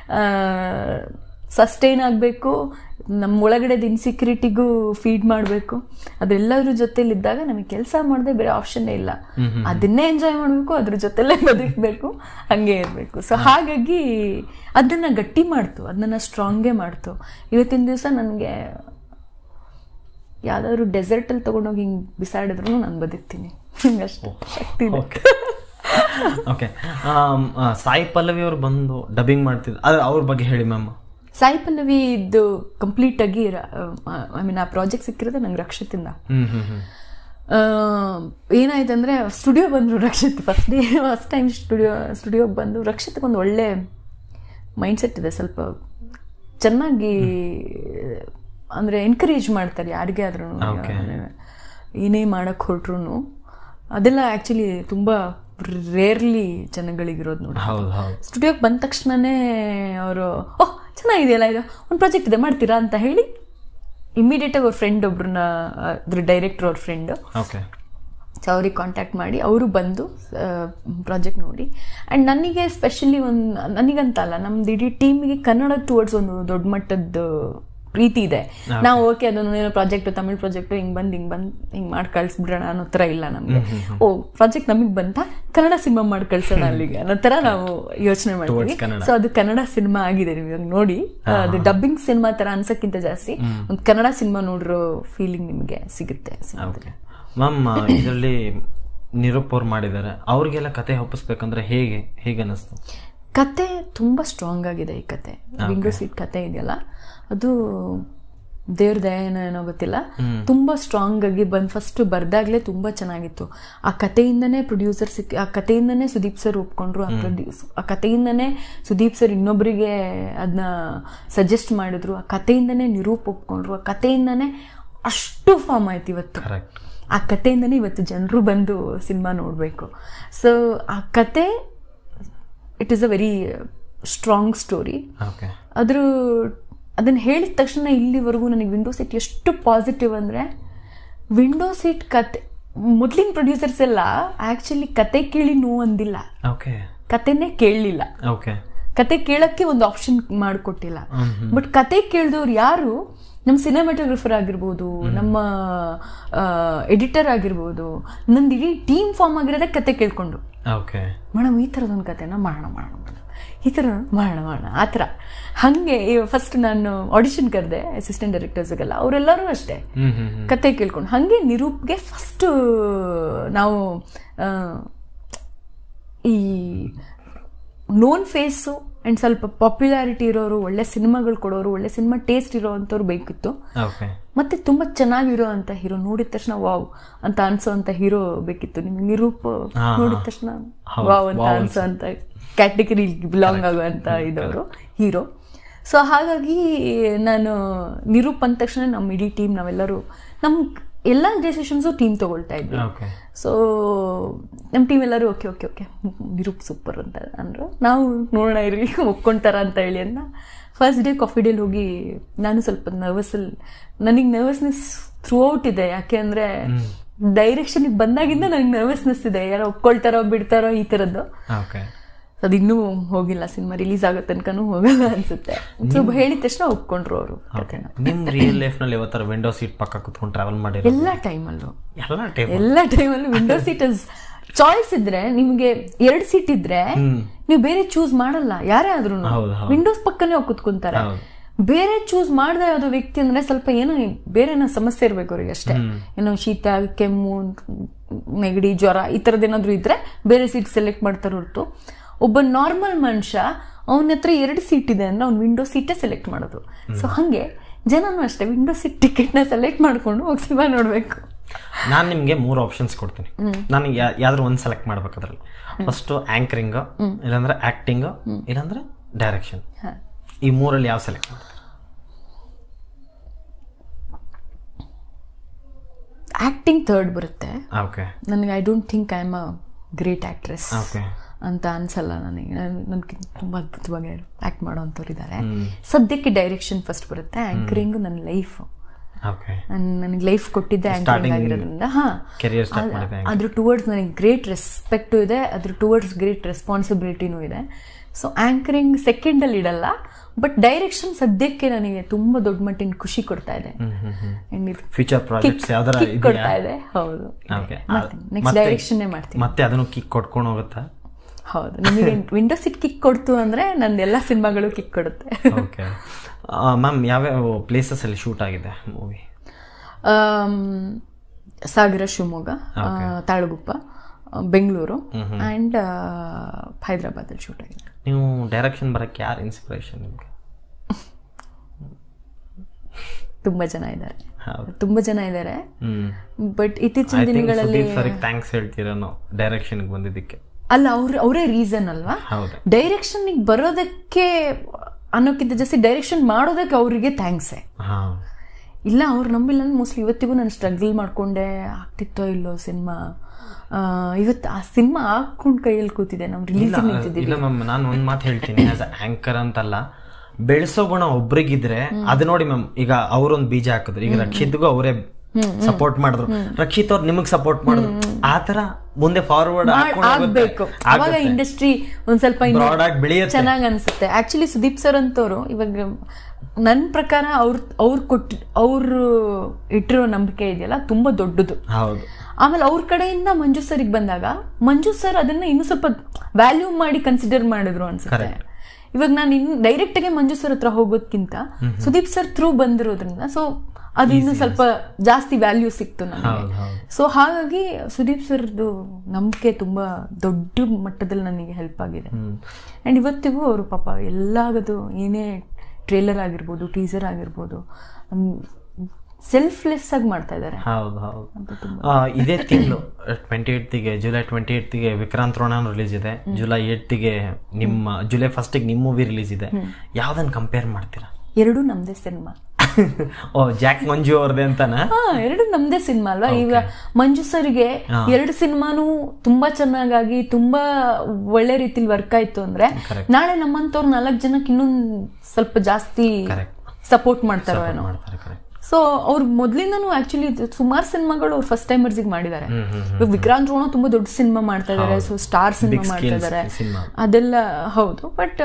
ಸಸ್ಟೈನ್ ಆಗಬೇಕು ನಮ್ಮ ಒಳಗಡೆದ ಇನ್ಸೆಕ್ಯೂರಿಟಿಗೂ ಫೀಡ್ ಮಾಡಬೇಕು ಅದೆಲ್ಲದ್ರ ಜೊತೆಲಿದ್ದಾಗ ನಮಗೆ ಕೆಲಸ ಮಾಡದೆ ಬೇರೆ ಆಪ್ಷನ್ನೇ ಇಲ್ಲ ಅದನ್ನೇ ಎಂಜಾಯ್ ಮಾಡಬೇಕು ಅದ್ರ ಜೊತೆಲೇ ಬದುಕಬೇಕು ಹಂಗೆ ಇರಬೇಕು ಸೊ ಹಾಗಾಗಿ ಅದನ್ನ ಗಟ್ಟಿ ಮಾಡ್ತು ಅದನ್ನ ಸ್ಟ್ರಾಂಗೇ ಮಾಡ್ತು ಇವತ್ತಿನ ದಿವಸ ನನಗೆ ಯಾವ್ದಾದ್ರು ಡೆಸರ್ಟಲ್ಲಿ ತೊಗೊಂಡೋಗಿ ಹಿಂಗೆ ಬಿಸಾಡಿದ್ರು ನಾನು ಬದುಕ್ತೀನಿ ಅಷ್ಟೇ ಶಕ್ತಿ ಇದೆ
ಓಕೆ ಓಕೆ ಸಾಯಿ ಪಲ್ಲವಿ ಅವ್ರು ಬಂದು ಡಬ್ಬಿಂಗ್ ಮಾಡ್ತಿದ್ರು ಅದು ಅವ್ರ ಬಗ್ಗೆ ಹೇಳಿ ಮ್ಯಾಮ್
ಸಾಯಿ ಪಲ್ಲವಿ ಇದು ಕಂಪ್ಲೀಟ್ ಆಗಿ ಐ ಮೀನ್ ಆ ಪ್ರಾಜೆಕ್ಟ್ ಸಿಕ್ಕಿರೋದು ನಂಗೆ ರಕ್ಷಿತಿಂದ
ಹ್ಮ್ ಹ್ಮ್ ಹ್ಮ್
ಆ, ಏನಾಯ್ತಂದ್ರೆ ಸ್ಟುಡಿಯೋ ಬಂದರು Rakshit first day first time studio ಸ್ಟುಡಿಯೋಗೆ ಬಂದು ರಕ್ಷಿತ್ಗೆ ಒಂದು ಒಳ್ಳೆ ಮೈಂಡ್ಸೆಟ್ ಇದೆ ಸ್ವಲ್ಪ ಚೆನ್ನಾಗಿ ಅಂದರೆ ಎನ್ಕರೇಜ್ ಮಾಡ್ತಾರೆ ಯಾರಿಗೇ ಆದ್ರೂ
Okay.
ಏನೇ ಮಾಡಕ್ಕೆ ಹೊರಟ್ರು ಅದೆಲ್ಲ ಆ್ಯಕ್ಚುಲಿ ತುಂಬ ರೇರ್ಲಿ ಜನಗಳಿಗಿರೋದು ನೋಡಿ
ಹೌದು ಹೌದು
ಸ್ಟುಡಿಯೋಗೆ ಬಂದ ತಕ್ಷಣನೇ ಅವರು ಓಹ್ ಚೆನ್ನಾಗಿದೆಯಲ್ಲ ಇದು ಒಂದು ಪ್ರಾಜೆಕ್ಟ್ ಇದೆ ಮಾಡ್ತೀರಾ ಅಂತ ಹೇಳಿ ಇಮಿಡಿಯೇಟಾಗಿ ಅವ್ರ ಫ್ರೆಂಡ್ ಒಬ್ರನ್ನ ಅದ್ರ ಡೈರೆಕ್ಟರ್ ಅವ್ರ ಫ್ರೆಂಡು
ಓಕೆ
ಸೊ ಅವ್ರಿಗೆ ಕಾಂಟ್ಯಾಕ್ಟ್ ಮಾಡಿ ಅವರು ಬಂದು ಪ್ರಾಜೆಕ್ಟ್ ನೋಡಿ ಆ್ಯಂಡ್ ನನಗೆ ಸ್ಪೆಷಲಿ ಒಂದು ನನಗಂತಲ್ಲ ನಮ್ದು ಇಡೀ ಟೀಮಿಗೆ ಕನ್ನಡ ಟುವರ್ಡ್ಸ್ ಒಂದು ದೊಡ್ಡ ಮಟ್ಟದ ಪ್ರೀತಿ ಇದೆ ನಾವು ಓಕೆ ಅದೊಂದು ಏನೋ ಪ್ರಾಜೆಕ್ಟ್ ತಮಿಳ್ ಪ್ರಾಜೆಕ್ಟ್ ಹಿಂಗೆ ಬಂದು ಹಿಂಗೆ ಬಂದು ಹಿಂಗೆ ಮಾಡಿ ಕಳಿಸ್ಬಿಡೋಣ ಅನ್ನೋ ಥರ ಇಲ್ಲ ನಮಗೆ ಓ ಪ್ರಾಜೆಕ್ಟ್ ನಮಗೆ ಬಂತ ಕನ್ನಡ ಸಿನಿಮಾ ಮಾಡಿ ಕಳ್ಸೋಣ ಅಲ್ಲಿಗೆ ಅನ್ನೋ ಥರ ನಾವು ಯೋಚನೆ ಮಾಡ್ತೀವಿ
ಕನ್ನಡ.
ಸೊ ಅದು ಕನ್ನಡ ಸಿನಿಮಾ ಆಗಿದೆ ನೀವು ಇವಾಗ ನೋಡಿ ಅದು ಡಬ್ಬಿಂಗ್ ಸಿನಿಮಾ ಥರ ಅನ್ಸಕ್ಕಿಂತ ಜಾಸ್ತಿ ಒಂದು ಕನ್ನಡ ಸಿನಿಮಾ ನೋಡಿರೋ ಫೀಲಿಂಗ್ ನಿಮಗೆ ಸಿಗುತ್ತೆ ಸಿನಿಮಾದಲ್ಲಿ.
ಓಕೆ ಮ್ಯಾಮ್ ಇದರಲ್ಲಿ ನಿರೂಪ್ ಅವ್ರು ಮಾಡಿದ್ದಾರೆ ಅವ್ರಿಗೆಲ್ಲ ಕತೆ ಒಪ್ಪಿಸ್ಬೇಕಂದ್ರೆ ಹೇಗೆ ಹೇಗೆ ಅನ್ನಿಸ್ತು
ಕತೆ ತುಂಬ ಸ್ಟ್ರಾಂಗ್ ಆಗಿದೆ ಈ ಕತೆ ವಿಂಡೋ ಸೀಟ್ ಕತೆ ಇದೆಯಲ್ಲ ಅದು ದೇವ್ರ ದಯನ ಏನೋ ಗೊತ್ತಿಲ್ಲ ತುಂಬ ಸ್ಟ್ರಾಂಗ್ ಆಗಿ ಬಂದು ಫಸ್ಟ್ ಬರ್ದಾಗ್ಲೇ ತುಂಬ ಚೆನ್ನಾಗಿತ್ತು ಆ ಕಥೆಯಿಂದನೇ ಪ್ರೊಡ್ಯೂಸರ್ ಸಿಕ್ಕಿ ಆ ಕಥೆಯಿಂದನೇ ಸುದೀಪ್ ಸರ್ ಒಪ್ಕೊಂಡ್ರು ಆ ಪ್ರೊಡ್ಯೂಸ್ ಆ ಕಥೆಯಿಂದನೇ ಸುದೀಪ್ ಸರ್ ಇನ್ನೊಬ್ಬರಿಗೆ ಅದನ್ನ ಸಜೆಸ್ಟ್ ಮಾಡಿದ್ರು ಆ ಕಥೆಯಿಂದನೇ ನಿರೂಪ್ ಒಪ್ಕೊಂಡ್ರು ಆ ಕಥೆಯಿಂದನೇ ಅಷ್ಟು ಫಾರ್ಮ್ ಆಯ್ತು ಇವತ್ತು
ಕರೆಕ್ಟ್
ಆ ಕಥೆಯಿಂದನೇ ಇವತ್ತು ಜನರು ಬಂದು ಸಿನಿಮಾ ನೋಡಬೇಕು ಸೊ ಆ ಕತೆ it is a very strong story
okay
ಅದ್ರ ಅದನ್ನು ಹೇಳಿದ ತಕ್ಷಣ ಇಲ್ಲಿವರೆಗೂ ನನಗೆ ವಿಂಡೋ ಸೀಟ್ ಎಷ್ಟು ಪಾಸಿಟಿವ್ ಅಂದರೆ ವಿಂಡೋ ಸೀಟ್ ಕತೆ ಮೊದಲಿನ ಪ್ರೊಡ್ಯೂಸರ್ಸ್ ಎಲ್ಲ ಆ್ಯಕ್ಚುಲಿ ಕತೆ ಕೇಳಿ ನೋ ಅಂದಿಲ್ಲ
ಓಕೆ
ಕತೆನೇ ಕೇಳಲಿಲ್ಲ
ಓಕೆ
ಕತೆ ಕೇಳಕ್ಕೆ ಒಂದು ಆಪ್ಷನ್ ಮಾಡಿಕೊಟ್ಟಿಲ್ಲ ಬಟ್ ಕತೆ ಕೇಳಿದವ್ರು ಯಾರು ನಮ್ಮ ಸಿನಿಮಾಟೋಗ್ರಫರ್ ಆಗಿರ್ಬೋದು ನಮ್ಮ ಎಡಿಟರ್ ಆಗಿರ್ಬೋದು ನಂದು ಇಡೀ ಟೀಮ್ ಫಾರ್ಮ್ ಆಗಿರೋದೇ ಕತೆ ಕೇಳ್ಕೊಂಡು
ಓಕೆ
ಮೇಡಮ್ ಈ ಥರದೊಂದು ಕತೆನ ಮಾಡೋಣ ಮಾಡೋಣ ಮೇಡಮ್ ಈ ಥರ ಮಾಡೋಣ ಮಾಡೋಣ ಆ ಥರ ಹಾಗೆ ಫಸ್ಟ್ ನಾನು ಆಡಿಷನ್ ಕರೆದೆ ಅಸಿಸ್ಟೆಂಟ್ ಡೈರೆಕ್ಟರ್ಸ್ಗೆಲ್ಲ ಅವರೆಲ್ಲರೂ ಅಷ್ಟೇ
ಹ್ಮ್ ಹ್ಮ್ ಹ್ಮ್
ಕತೆ ಕೇಳ್ಕೊಂಡು ಹಾಗೆ ನಿರೂಪ್ಗೆ ಫಸ್ಟ್ ನಾವು ಆ, ಈ ನೋನ್ ಫೇಸು ಆ್ಯಂಡ್ ಸ್ವಲ್ಪ ಪಾಪ್ಯುಲಾರಿಟಿ ಇರೋರು ಒಳ್ಳೆ ಸಿನಿಮಾಗಳು ಕೊಡೋರು ಒಳ್ಳೆ ಸಿನಿಮಾ ಟೇಸ್ಟ್ ಇರೋ ಅಂಥವ್ರು ಬೇಕಿತ್ತು
ಓಕೆ
ಮತ್ತೆ ತುಂಬಾ ಚೆನ್ನಾಗಿರೋ ಅಂತ ಹೀರೋ ನೋಡಿದ ತಕ್ಷಣ ವಾವ್ ಅಂತ ಅನ್ಸೋ ಅಂತ ಹೀರೋ ಬೇಕಿತ್ತು ನಿಮ್ಗೆ ನಿರೂಪ್
ಹಾ,
ನೋಡಿದ
ಹಾ.
ತಕ್ಷಣ
ಹೌದು,
ವಾವ್ ಅಂತ
ವಾವ್
ಅನ್ಸೋ ಅಂತ ಕ್ಯಾಟಗರಿ ಬಿಲಾಂಗ್ ಆಗುವಂತ ಇದ್ದವರು ಹೀರೋ ಸೊ ಹಾಗಾಗಿ ನಾನು ನಿರೂಪ್ ಅಂದ ತಕ್ಷಣ ನಮ್ಮ ಇಡೀ ಟೀಮ್ ನಾವೆಲ್ಲರೂ ನಮ್ಮ ಎಲ್ಲ ಡೆಸಿಷನ್ಸು ಟೀಮ್ ತಗೊಳ್ತಾ ಇದ್ವಿ
ಓಕೆ
ಸೊ ನಮ್ಮ ಟೀಮ್ ಎಲ್ಲರೂ okay okay okay Nirup super ಅಂತ ಅಂದರು ನಾವು ನೋಡೋಣ ಇರಲಿ ಒಪ್ಕೊಂತಾರ ಅಂತ ಹೇಳಿ ಅಂತ ಫಸ್ಟ್ ಡೇ ಕಾಫಿ ಡೇಲಿ ಹೋಗಿ ನಾನು ಸ್ವಲ್ಪ ನರ್ವಸಲ್ಲಿ ನನಗೆ ನರ್ವಸ್ನೆಸ್ ಥ್ರೂ ಔಟ್ ಇದೆ ಯಾಕೆ ಅಂದರೆ ಡೈರೆಕ್ಷನ್ಗೆ ಬಂದಾಗಿಂದ ನನಗೆ ನರ್ವಸ್ನೆಸ್ ಇದೆ ಯಾರೋ ಒಪ್ಕೊಳ್ತಾರೋ ಬಿಡ್ತಾರೋ ಈ ಥರದ್ದು
ಓಕೆ
ಅದು ಇನ್ನೂ ಹೋಗಿಲ್ಲ ಸಿನಿಮಾ ರಿಲೀಸ್ ಆಗೋ ತನಕನೂ ಹೋಗಲ್ಲ ಅನ್ಸುತ್ತೆ ಸೊ ಹೇಳಿದ ತಕ್ಷಣ ಒಪ್ಕೊಂಡ್ರು ಅವರು ಕಥೆನ
ನಿಮ್ ರಿಯಲ್ ಲೈಫ್ ನಲ್ಲಿ ಯಾವತ್ತರ ವಿಂಡೋ ಸೀಟ್ ಪಕ್ಕ ಕುತ್ಕೊಂಡು ಟ್ರಾವೆಲ್ ಮಾಡಿರೋ
ಎಲ್ಲ ಟೈಮಲ್ಲೂ
ಎಲ್ಲ ಟೈಮ್
ಎಲ್ಲ ಟೈಮಲ್ಲೂ ವಿಂಡೋ ಸೀಟ್ ಚಾಯ್ಸ್ ಇದ್ರೆ ನಿಮ್ಗೆ ಎರಡ್ ಸೀಟ್ ಇದ್ರೆ ನೀವು ಬೇರೆ ಚೂಸ್ ಮಾಡಲ್ಲ ಯಾರೇ ಆದ್ರೂ
ಹೌದು, ಹೌದು.
ವಿಂಡೋಸ್ ಪಕ್ಕನೇ ಹೋಗಿ ಕುತ್ಕೊಂತಾರೆ
ಹೌದು.
ಬೇರೆ ಚೂಸ್ ಮಾಡದ ಯಾವ್ದೋ ವ್ಯಕ್ತಿ ಅಂದ್ರೆ ಸ್ವಲ್ಪ ಏನೋ ಬೇರೆ ಏನೋ ಸಮಸ್ಯೆ ಇರ್ಬೇಕು ಅವ್ರಿಗೆ ಅಷ್ಟೇ ಏನೋ ಶೀತ ಕೆಮ್ಮು ನೆಗಡಿ ಜ್ವರ ಈ ಥರದ್ದು ಏನಾದ್ರು ಇದ್ರೆ ಬೇರೆ ಸೀಟ್ ಸೆಲೆಕ್ಟ್ ಮಾಡ್ತಾರೆ ಹೊರತು ಒಬ್ಬ ನಾರ್ಮಲ್ ಮನುಷ್ಯ ಅವನ ಹತ್ರ ಎರಡು ಸೀಟ್ ಇದೆ ಅಂದ್ರೆ ಅವ್ನು ವಿಂಡೋ ಸೀಟೇ ಸೆಲೆಕ್ಟ್ ಮಾಡೋದು ಸೊ ಹಂಗೆ ಜನನೂ ಅಷ್ಟೇ ವಿಂಡೋ ಸೀಟ್ ಟಿಕೆಟ್ನ ಸೆಲೆಕ್ಟ್ ಮಾಡ್ಕೊಂಡು ಹೋಗಿ ಸಿನಿಮಾ ನೋಡ್ಬೇಕು
ನಾನು ನಿಮಗೆ ಮೂರು ಆಪ್ಷನ್ಸ್ ಕೊಡ್ತೀನಿ ನನಗೆ ಯಾವ್ದಾದ್ರು ಒಂದು ಸೆಲೆಕ್ಟ್ ಮಾಡ್ಬೇಕು ಅದ್ರಲ್ಲಿ ಫಸ್ಟ್ ಆಂಕರಿಂಗ್ ಇಲ್ಲಾಂದ್ರೆ ಆಕ್ಟಿಂಗ್ ಇಲ್ಲಾಂದ್ರೆ ಡೈರೆಕ್ಷನ್
ಹಾ.
ಈ ಮೂರಲ್ಲಿ ಯಾವ ಸೆಲೆಕ್ಟ್ ಮಾಡ್ತಾರೆ
ಆಕ್ಟಿಂಗ್ ಥರ್ಡ್ ಬರುತ್ತೆ
ಓಕೆ
ನನಗೆ I don't think I am a great actress
okay
ಅಂತ ಅನ್ಸಲ್ಲ ನನಗೆ ನನಗೆ ತುಂಬ ಅದ್ಭುತವಾಗಿ ಆ್ಯಕ್ಟ್ ಮಾಡೋವಂಥವ್ರು ಇದ್ದಾರೆ ಸದ್ಯಕ್ಕೆ ಡೈರೆಕ್ಷನ್ ಫಸ್ಟ್ ಬರುತ್ತೆ ಆ್ಯಂಕರಿಂಗು ನನ್ನ ಲೈಫ್
ಓಕೆ
ನನಗೆ ಲೈಫ್ ಕೊಟ್ಟಿದ್ದೆ ಆ್ಯಂಕರಿಂಗ್
Starting
ಆಗಿರೋದ್ರಿಂದ ಹಾಂ
ಕೆರಿಯರ್ ಸ್ಟಾರ್ಟ್ ಮಾಡಿದೆ
ಅದ್ರ ಟುವರ್ಡ್ಸ್ ನನಗೆ ಗ್ರೇಟ್ ರೆಸ್ಪೆಕ್ಟು ಇದೆ ಅದ್ರ ಟುವರ್ಡ್ಸ್ ಗ್ರೇಟ್ ರೆಸ್ಪಾನ್ಸಿಬಿಲಿಟಿನೂ ಇದೆ ಸೊ ಆ್ಯಂಕರಿಂಗ್ ಸೆಕೆಂಡಲ್ಲಿ ಇಡಲ್ಲ ಬಟ್ ಡೈರೆಕ್ಷನ್ ಸದ್ಯಕ್ಕೆ ನನಗೆ ತುಂಬ ದೊಡ್ಡ ಮಟ್ಟಿನ ಖುಷಿ ಕೊಡ್ತಾ ಇದೆ And ಇದು
ಫ್ಯೂಚರ್ ಪ್ರಾಜೆಕ್ಟ್ಸ್ ಯಾವ್ದಾರ
kick
ಇದೆಯಾ
ಕೊಡ್ತಾ ಇದೆ ಹೌದು
ಓಕೆ
ನೆಕ್ಸ್ಟ್ ಡೈರೆಕ್ಷನ್ನೇ ಮಾಡ್ತೀನಿ
ಮತ್ತೆ ಅದನ್ನು ಕಿಕ್ ಕೊಟ್ಕೊಂಡು ಹೋಗುತ್ತಾ
ಹೌದು ನಿಮಗೆ ವಿಂಡೋ ಸೀಟ್ ಕಿಕ್ ಕೊಡ್ತು ಅಂದ್ರೆ ನನ್ನ ಎಲ್ಲ ಸಿನಿಮಾಗಳು ಕಿಕ್ ಕೊಡುತ್ತೆ
ಓಕೆ ಮ್ಯಾಮ್ ಯಾವ್ಯಾವ ಪ್ಲೇಸಸ್ ಅಲ್ಲಿ ಶೂಟ್ ಆಗಿದೆ ಮೂವಿ
ಸಾಗರ ಶಿವಮೊಗ್ಗ ಆ, ತಾಳಗುಪ್ಪ ಆ, ಬೆಂಗಳೂರು ಆ್ಯಂಡ್ ಹೈದರಾಬಾದಲ್ಲಿ ಶೂಟ್ ಆಗಿದೆ
ನೀವು ಡೈರೆಕ್ಷನ್ ಬರಕ್ಕೆ ಯಾರು ಇನ್ಸ್ಪಿರೇಷನ್ ನಿಮ್ಗೆ
ತುಂಬ ಜನ ಇದ್ದಾರೆ
ಹೌದು
ತುಂಬ ಜನ ಇದ್ದಾರೆ
ಹ್ಮ್
ಬಟ್ ಇತ್ತೀಚಿನ
ಐ ಥಿಂಕ್
ದಿನಗಳಲ್ಲಿ
ಸುದೀಪ್ ಸರ್ಗೆ ಥ್ಯಾಂಕ್ಸ್ ಹೇಳ್ತೀರೇನೋ ಡೈರೆಕ್ಷನ್ಗೆ ಬಂದಿದ್ದಕ್ಕೆ
ಅಲ್ಲ ಅವ್ರ ಅವರೇ ರೀಸನ್ ಅಲ್ವಾ
ಹೌದು
ಡೈರೆಕ್ಷನ್ ಬರೋದಕ್ಕೆ ಅನ್ನೋಕ್ಕಿಂತ ಜಾಸ್ತಿ ಡೈರೆಕ್ಷನ್ ಮಾಡೋದಕ್ಕೆ ಅವರಿಗೆ ಥ್ಯಾಂಕ್ಸೇ
ಹಾ
ಇಲ್ಲ ಅವ್ರು ನಂಬಿಲ್ಲ ಮೋಸ್ಟ್ಲಿ ಇವತ್ತಿಗೂ ನಾನು ಸ್ಟ್ರಗಲ್ ಮಾಡ್ಕೊಂಡೆ ಆಗ್ತಿತ್ತೋ ಇಲ್ಲೋ ಸಿನಿಮಾ ಇವತ್ತು ಆ ಸಿನಿಮಾ ಹಾಕೊಂಡು ಕೈಯಲ್ಲಿ ಕೂತಿದೆ ನಾವು ರಿಲೀಸ್
ಇಲ್ಲ
ನಿಂತಿದ್ದೀವಿ
ಇಲ್ಲ ಮ್ಯಾಮ್ ನಾನು ಒಂದ್ ಮಾತು ಹೇಳ್ತೀನಿ ಆಸ್ ಆಂಕರ್ ಅಂತಲ್ಲ ಬೆಳೆಸೋ ಗುಣ ಒಬ್ರಿಗಿದ್ರೆ ಅದು ನೋಡಿ ಮ್ಯಾಮ್ ಈಗ ಅವ್ರೊಂದ್ ಬೀಜ ಹಾಕಿದ್ರು ಈಗ ರಕ್ಷಿತ್ಗೂ ಅವರೇ ಸಪೋರ್ಟ್ ಮಾಡಿದ್ರು ರಕ್ಷಿತ್ ಅವ್ರು ನಿಮಗ್ ಸಪೋರ್ಟ್ ಮಾಡಿದ್ರು ಆತರ ಮುಂದೆ ಫಾರ್ವರ್ಡ್
ಆಗ್ಬೇಕು ಅವಾಗ ಇಂಡಸ್ಟ್ರಿ ಒಂದ್ ಸ್ವಲ್ಪ ಇನ್ನು
ಬ್ರಾಡ್ ಆಗಿ ಬೆಳೆಯುತ್ತೆ
ಚೆನ್ನಾಗ್ ಅನ್ಸುತ್ತೆ ಆಕ್ಚುಲಿ ಸುದೀಪ್ ಸರ್ ಅಂತವ್ರು ಇವಾಗ ನನ್ನ ಪ್ರಕಾರ ಅವ್ರ ಅವ್ರು ಕೊಟ್ಟು ಅವ್ರು ಇಟ್ಟಿರೋ ನಂಬಿಕೆ ಇದೆಯಲ್ಲ ತುಂಬಾ ದೊಡ್ಡದು
ಹೌದು
ಆಮೇಲೆ ಅವ್ರ ಕಡೆಯಿಂದ ಮಂಜು ಸರ್ಗೆ ಬಂದಾಗ ಮಂಜು ಸರ್ ಅದನ್ನ ಇನ್ನೂ ಸ್ವಲ್ಪ ವ್ಯಾಲ್ಯೂ ಮಾಡಿ ಕನ್ಸಿಡರ್ ಮಾಡಿದ್ರು ಅನ್ಸುತ್ತೆ ಇವಾಗ ನಾನು ಇನ್ನು ಡೈರೆಕ್ಟ್ ಆಗಿ ಮಂಜು ಸರ್ ಹತ್ರ ಹೋಗೋದ್ಕಿಂತ ಸುದೀಪ್ ಸರ್ ಥ್ರೂ ಬಂದಿರೋದ್ರಿಂದ ಸೊ ಅದು ಇನ್ನೂ ಸ್ವಲ್ಪ ಜಾಸ್ತಿ ವ್ಯಾಲ್ಯೂ ಸಿಕ್ತು ನನಗೆ
ಹೌದು ಹೌದು
ಸೊ ಹಾಗಾಗಿ ಸುದೀಪ್ ಸರ್ದು ನಂಬಿಕೆ ತುಂಬಾ ದೊಡ್ಡ ಮಟ್ಟದಲ್ಲಿ ನನಗೆ ಹೆಲ್ಪ್ ಆಗಿದೆ
ಹ್ಮ್
ಆ್ಯಂಡ್ ಇವತ್ತಿಗೂ ಅವರು ಪಾಪ ಎಲ್ಲಾಗದು ಏನೇ ಟ್ರೇಲರ್ ಆಗಿರ್ಬೋದು ಟೀಸರ್ ಆಗಿರ್ಬೋದು ಸೆಲ್ಫ್ಲೆಸ್ ಆಗಿ ಮಾಡ್ತಾ ಇದ್ದಾರೆ
ಹೌದು ಹೌದು ಆ, ಇದೇ ತಿಂಗಳು ಟ್ವೆಂಟಿ ಏಟ್ತಿಗೆ ಜುಲೈ ಟ್ವೆಂಟಿ ಏಟ್ತಿಗೆ ವಿಕ್ರಾಂತ್ ರೋಣ ರಿಲೀಸ್ ಇದೆ ಜುಲೈ ಏಟ್ತಿಗೆ ನಿಮ್ಮ ಜುಲೈ ಫಸ್ಟಿಗೆ ನಿಮ್ಮ ಮೂವಿ ರಿಲೀಸ್ ಇದೆ ಯಾವ್ದನ್ನ ಕಂಪೇರ್ ಮಾಡ್ತೀರಾ
ಎರಡೂ ನಮ್ದೇ ಸಿನಿಮಾ
ಓ ಜಾಕ್ ಮಂಜು ಅವ್ರದೇ ಅಂತಾನ
ಹಾ ಎರಡು ನಮ್ದೇ ಸಿನಿಮಾ ಅಲ್ವಾ ಈಗ ಮಂಜು ಸರ್ಗೆ ಎರಡು ಸಿನಿಮಾನು ತುಂಬಾ ಚೆನ್ನಾಗಾಗಿ ತುಂಬಾ ಒಳ್ಳೆ ರೀತಿಲಿ ವರ್ಕ್ ಆಯ್ತು ಅಂದ್ರೆ ನಾಳೆ ನಮ್ಮಂತವ್ರು ನಾಲ್ಕು ಜನಕ್ಕೆ ಇನ್ನೊಂದ್ ಸ್ವಲ್ಪ ಜಾಸ್ತಿ
Correct.
ಸಪೋರ್ಟ್ ಮಾಡ್ತಾರೋ ಏನೋ
ಮಾಡ್ತಾರೆ ಕರೆಕ್ಟ್
ಸೊ ಅವ್ರು ಮೊದ್ಲಿಂದನೂ ಆಕ್ಚುಲಿ ಸುಮಾರು ಸಿನಿಮಾಗಳು ಅವ್ರು ಫಸ್ಟ್ ಟೈಮರ್ಸಿಗೆ ಮಾಡಿದ್ದಾರೆ
ಹ್ಮ್ ಹ್ಮ್
ಇವಾಗ ವಿಕ್ರಾಂತ್ ರೋಣ ತುಂಬಾ ದೊಡ್ಡ ಸಿನಿಮಾ ಮಾಡ್ತಾ ಇದಾರೆ ಸೊ ಸ್ಟಾರ್ ಸಿನಿಮಾ ಮಾಡ್ತಾ
scale
ಇದಾರೆ
cinema.
ಅದೆಲ್ಲ ಹೌದು ಬಟ್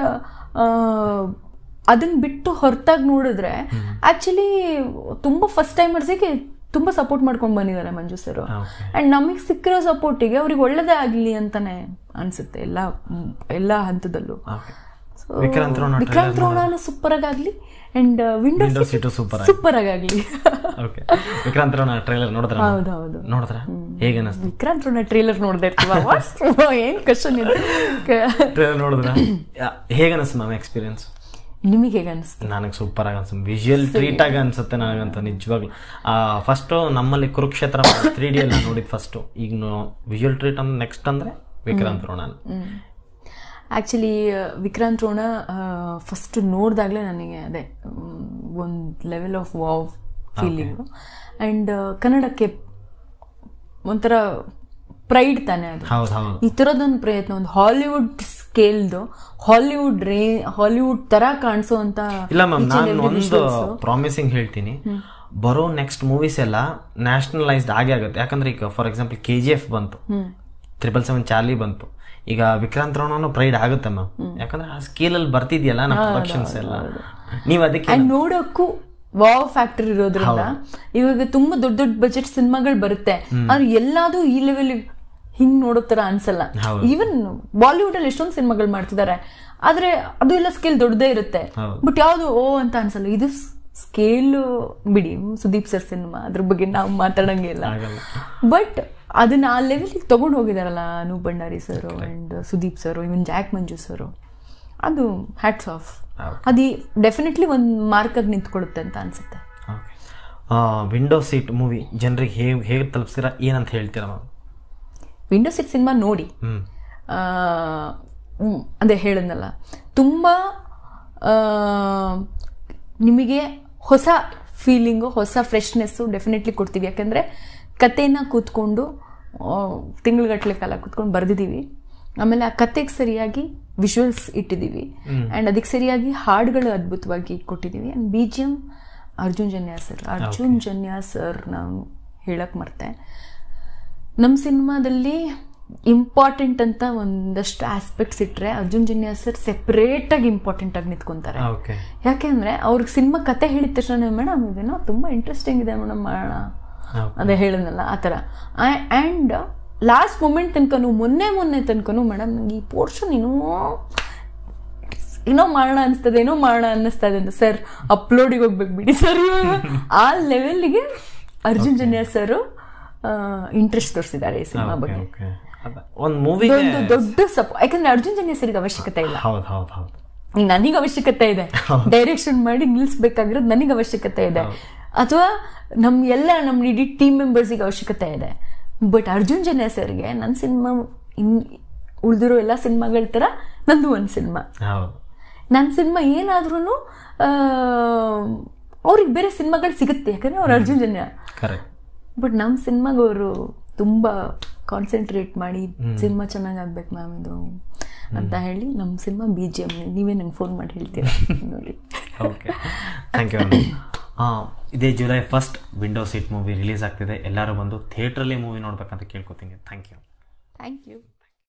ಅದನ್ನ ಬಿಟ್ಟು ಹೊರತಾಗಿ ನೋಡಿದ್ರೆ ಆಕ್ಚುಲಿ ತುಂಬಾ ಫಸ್ಟ್ ಟೈಮರ್ಸಿಗೆ ತುಂಬಾ ಸಪೋರ್ಟ್ ಮಾಡ್ಕೊಂಡು ಬಂದಿದ್ದಾರೆ ಮಂಜು ಸರ್
ಓಕೆ
ಅಂಡ್ ನಮಗೆ ಸಿಕ್ಕಿರೋ ಸಪೋರ್ಟಿಗೆ ಅವ್ರಿಗೆ ಒಳ್ಳೇದೇ ಆಗ್ಲಿ ಅಂತಾನೆ ಅನ್ಸುತ್ತೆ ಎಲ್ಲ ಮ್, ಎಲ್ಲ ಹಂತದಲ್ಲೂ
ಓಕೆ
So,
ವಿಕ್ರಾಂತ್ ರೋಣ
ವಿಕ್ರಾಂತ್ ರೋಣನು ಸೂಪರ್ ಆಗಾಗ್ಲಿ and window
window seat super
super ಆಗಾಗ್ಲಿ
ಓಕೆ ವಿಕ್ರಾಂತ್ ರೋಣ ಟ್ರೈಲರ್ ನೋಡಿದ್ರ
ಹೌದು ಹೌದು
ನೋಡಿದ್ರ ಹೇಗೆ ಅನಿಸ್ತು
ವಿಕ್ರಾಂತ್ ರೋಣ ಟ್ರೇಲರ್ ನೋಡ್ದೆ ಇರ್ತೀವ ಏನ್ ಕ್ವಶನ್ ಇದೆ
ಟ್ರೈಲರ್ ನೋಡಿದ್ರ ಹೇಗೆ ಅನಿಸ್ತು ಮ್ಯಾಮ್ ಎಕ್ಸ್ಪೀರಿಯನ್ಸ್
ನಿಮಗೆ ಹೇಗೆ ಅನಿಸ್ತು
ನನಗೆ ಸೂಪರ್ ಆಗಿ ಅನ್ಸುತ್ತೆ ವಿಜುವಲ್ ಟ್ರೀಟ್ ಆಗಿ ಅನ್ಸುತ್ತೆ ನನಗಂತ ನಿಜವಾಗ್ಲು ಫಸ್ಟು ನಮ್ಮಲ್ಲಿ ಕುರುಕ್ಷೇತ್ರ ತ್ರೀ ಡಿ ಎಲ್ಲ ನೋಡಿದ್ ಫಸ್ಟು ಈಗ ವಿಜುವಲ್ ಟ್ರೀಟ್ ಅಂದ್ರೆ ನೆಕ್ಸ್ಟ್ ಅಂದ್ರೆ ವಿಕ್ರಾಂತ್ ರೋಣ
ಆಕ್ಚುಲಿ ವಿಕ್ರಾಂತ್ ರೋಣ ಫಸ್ಟ್ ನೋಡಿದಾಗಲೇ ನನಗೆ ಅದೇ ಒಂದು level of wow feeling and ಕನ್ನಡಕ್ಕೆ ಒಂಥರ ಪ್ರೈಡ್ ತಾನೇ ಅದು
ಹೌದು ಹೌದು
ಈ ಥರದೊಂದು ಪ್ರಯತ್ನ ಒಂದು ಹಾಲಿವುಡ್ ಸ್ಕೇಲ್ದು ಹಾಲಿವುಡ್ ರೇ ಹಾಲಿವುಡ್ ತರ ಕಾಣಿಸೋ
ಇಲ್ಲ ಮ್ಯಾಮ್ ನಾನು ಒಂದು ಪ್ರಾಮಿಸಿಂಗ್ ಹೇಳ್ತೀನಿ ಬರೋ ನೆಕ್ಸ್ಟ್ ಮೂವೀಸ್ ಎಲ್ಲ ನ್ಯಾಷನಲೈಸ್ಡ್ ಆಗೇ ಆಗುತ್ತೆ ಯಾಕಂದ್ರೆ ಈಗ for example K G F ಬಂತು ತ್ರಿಬಲ್ ಸೆವೆನ್ ಚಾರ್ಲಿ ಬಂತು ಈಗ ವಿಕ್ರಾಂತ್ ರೋಣನು ಪ್ರೈಡ್ ಆಗುತ್ತೆ ಮ್ಯಾಮ್ ಯಾಕಂದ್ರೆ ಆ ಸ್ಕೇಲ್ ಅಲ್ಲಿ ಬರ್ತಿದ್ಯಲ್ಲ ನಮ್ಮ ಪ್ರೊಡಕ್ಷನ್ಸ್ ಎಲ್ಲ ನೀವ್ ಅದಕ್ಕೆ
ಅಂಡ್ ನೋಡೋಕ್ಕೂ ವಾವ್ ಫ್ಯಾಕ್ಟರ್ ಇರೋದ್ರಿಂದ ಇವಾಗ ತುಂಬಾ ದೊಡ್ಡ ದೊಡ್ಡ ಬಜೆಟ್ ಸಿನಿಮಾಗಳು ಬರುತ್ತೆ ಆದ್ರೆ ಎಲ್ಲಾದು ಈ ಲೆವೆಲ್ ಹಿಂಗ್ ನೋಡೋ ತರ ಅನ್ಸಲ್ಲ
ಹೌದು.
ಈವನ್ ಬಾಲಿವುಡ್ ಅಲ್ಲಿ ಎಷ್ಟೊಂದು ಸಿನಿಮಾಗಳು ಮಾಡ್ತಿದ್ದಾರೆ ಆದ್ರೆ ಅದು ಎಲ್ಲ ಸ್ಕೇಲ್ ದೊಡ್ಡದೇ ಇರುತ್ತೆ
ಹೌದು.
ಬಟ್ ಯಾವ್ದು ಓ ಅಂತ ಅನ್ಸಲ್ಲ ಇದು ಸ್ಕೇಲ್ ಬಿಡಿ ಸುದೀಪ್ ಸರ್ ಸಿನಿಮಾ ಅದ್ರ ಬಗ್ಗೆ ನಾವು ಮಾತಾಡಂಗೆ ಇಲ್ಲ
ಆಗಲ್ಲ
ಬಟ್ ಅದನ್ನ ಆ ಲೆವೆಲ್ಗೆ ತಗೊಂಡು ಹೋಗಿದಾರಲ್ಲ Anup Bhandari sir and Sudeep sir even Jack Manju sir ಅದು ಹ್ಯಾಟ್ಸ್ ಆಫ್
ಹೌದು.
ಅದು ಡೆಫಿನೆಟ್ಲಿ ಒಂದು ಮಾರ್ಕಾಗಿ ನಿಂತ್ಕೊಳ್ಳುತ್ತೆ ಅಂತ ಅನ್ಸುತ್ತೆ
ಓಕೆ ವಿಂಡೋ ಸೀಟ್ ಮೂವಿ ಜನರಿಗೆ ಹೇಗೆ ಹೇಗೆ ತಲುಪಿಸ್ತೀರಾ ಏನಂತ ಹೇಳ್ತೀರಾ ಮ್ಯಾಮ್
ವಿಂಡೋ ಸೀಟ್ ಸಿನಿಮಾ ನೋಡಿ
ಹ್ಮ್
ಆ, ಹ್ಮ್, ಅದೇ ಹೇಳದ್ನಲ್ಲ ತುಂಬ ಆ, ನಿಮಗೆ ಹೊಸ ಫೀಲಿಂಗು ಹೊಸ ಫ್ರೆಶ್ನೆಸ್ಸು ಡೆಫಿನೆಟ್ಲಿ ಕೊಡ್ತೀವಿ ಯಾಕಂದರೆ ಕತೆನ ಕೂತ್ಕೊಂಡು ತಿಂಗಳಗಟ್ಟಲೆ ಕಾಲ ಕೂತ್ಕೊಂಡು ಬರೆದಿದ್ದೀವಿ ಆಮೇಲೆ ಆ ಕತೆಗೆ ಸರಿಯಾಗಿ ವಿಜುವಲ್ಸ್ ಇಟ್ಟಿದ್ದೀವಿ ಆ್ಯಂಡ್ ಅದಕ್ಕೆ ಸರಿಯಾಗಿ ಹಾಡುಗಳು ಅದ್ಭುತವಾಗಿ ಕೊಟ್ಟಿದ್ದೀವಿ and B G M Arjun Janya sir Arjun Janya sir ನಾನು ಹೇಳಕ್ಕೆ ಮರ್ತೆ ನಮ್ಮ ಸಿನಿಮಾದಲ್ಲಿ ಇಂಪಾರ್ಟೆಂಟ್ ಅಂತ ಒಂದಷ್ಟು ಆಸ್ಪೆಕ್ಟ್ಸ್ ಇಟ್ಟರೆ ಅರ್ಜುನ್ ಜನ್ಯಾ ಸರ್ ಸೆಪ್ರೇಟಾಗಿ ಇಂಪಾರ್ಟೆಂಟ್ ಆಗಿ ನಿಂತ್ಕೊಂತಾರೆ
ಓಕೆ
ಯಾಕೆಂದ್ರೆ ಅವ್ರಿಗೆ ಸಿನಿಮಾ ಕತೆ ಹೇಳಿದ ತಕ್ಷಣ ಮೇಡಮ್ ಇದೇನೋ ತುಂಬಾ ಇಂಟ್ರೆಸ್ಟಿಂಗ್ ಇದೆ ಮೇಡಮ್ ಮಾಡೋಣ ಅದೇ ಹೇಳಿದ್ನಲ್ಲ ಆ ಥರ ಆ್ಯಂಡ್ ಲಾಸ್ಟ್ ಮೂಮೆಂಟ್ ತನಕನು ಮೊನ್ನೆ ಮೊನ್ನೆ ತನಕನು ಮೇಡಮ್ ನಂಗೆ ಈ ಪೋರ್ಷನ್ ಏನೋ ಏನೋ ಮಾಡೋಣ ಅನಿಸ್ತದೆ ಏನೋ ಮಾಡೋಣ ಅನ್ನಿಸ್ತಾ ಇದೆ ಅಂತ ಸರ್ ಅಪ್ಲೋಡಿಗೆ ಹೋಗ್ಬೇಕು ಬಿಡಿ ಸರ್ ಆ ಲೆವೆಲ್ಗೆ ಅರ್ಜುನ್ ಜನ್ಯ ಸರ್ ಇಂಟ್ರೆಸ್ಟ್ ತೋರಿಸಿದ್ದಾರೆ ಈ ಸಿನಿಮಾ ಬಗ್ಗೆ
ಓಕೆ ಒಂದು ಮೂವಿಗೆ
ಒಂದು ದೊಡ್ಡ ಸಪ್ ಯಾಕಂದ್ರೆ ಅರ್ಜುನ್ ಜನ್ಯ ಸರಿಗೆ ಅವಶ್ಯಕತೆ ಇಲ್ಲ
ಹೌದು ಹೌದು ಹೌದು
ಈಗ ನನಗೆ ಅವಶ್ಯಕತೆ ಇದೆ ಡೈರೆಕ್ಷನ್ ಮಾಡಿ ನಿಲ್ಲಿಸ್ಬೇಕಾಗಿರೋದು ನನಗೆ ಅವಶ್ಯಕತೆ ಇದೆ ಅಥವಾ ನಮ್ ಎಲ್ಲ ನಮ್ಮ ಇಡೀ ಟೀಮ್ ಮೆಂಬರ್ಸಿಗೆ ಅವಶ್ಯಕತೆ ಇದೆ ಬಟ್ ಅರ್ಜುನ್ ಜನ್ಯ ಸರ್ಗೆ ನನ್ನ ಸಿನಿಮಾ ಇನ್ ಉಳಿದಿರೋ ಎಲ್ಲ ಸಿನಿಮಾಗಳ ಥರ ನಂದು ಒಂದು ಸಿನಿಮಾ
ಹೌದು
ನನ್ನ ಸಿನಿಮಾ ಏನಾದ್ರೂ ಅವ್ರಿಗೆ ಬೇರೆ ಸಿನಿಮಾಗಳು ಸಿಗುತ್ತೆ ಯಾಕಂದ್ರೆ ಅವ್ರು ಅರ್ಜುನ್ ಜನ್ಯ
ಕರೆಕ್ಟ್
ಬಟ್ ನಮ್ಮ ಸಿನಿಮಾಗೆ ಅವರು ತುಂಬ ಕಾನ್ಸಂಟ್ರೇಟ್ ಮಾಡಿ ಸಿನಿಮಾ ಚೆನ್ನಾಗಿ ಆಗ್ಬೇಕು ಮ್ಯಾಮ್ ಇದು ಅಂತ ಹೇಳಿ ನಮ್ಮ ಸಿನಿಮಾ ಬಿ ಜಿ ಎಮ್ ನೀವೇ ನಂಗೆ ಫೋನ್ ಮಾಡಿ ಹೇಳ್ತೀರಾ ನೋಡಿ
ಓಕೆ ಥ್ಯಾಂಕ್ ಯು ಇದೇ July first window seat movie release ಆಗ್ತಿದೆ ಎಲ್ಲರೂ ಬಂದು ಥಿಯೇಟ್ರಲ್ಲಿ ಮೂವಿ ನೋಡ್ಬೇಕಂತ ಕೇಳ್ಕೊತೀನಿ ಥ್ಯಾಂಕ್ ಯು
ಥ್ಯಾಂಕ್ ಯು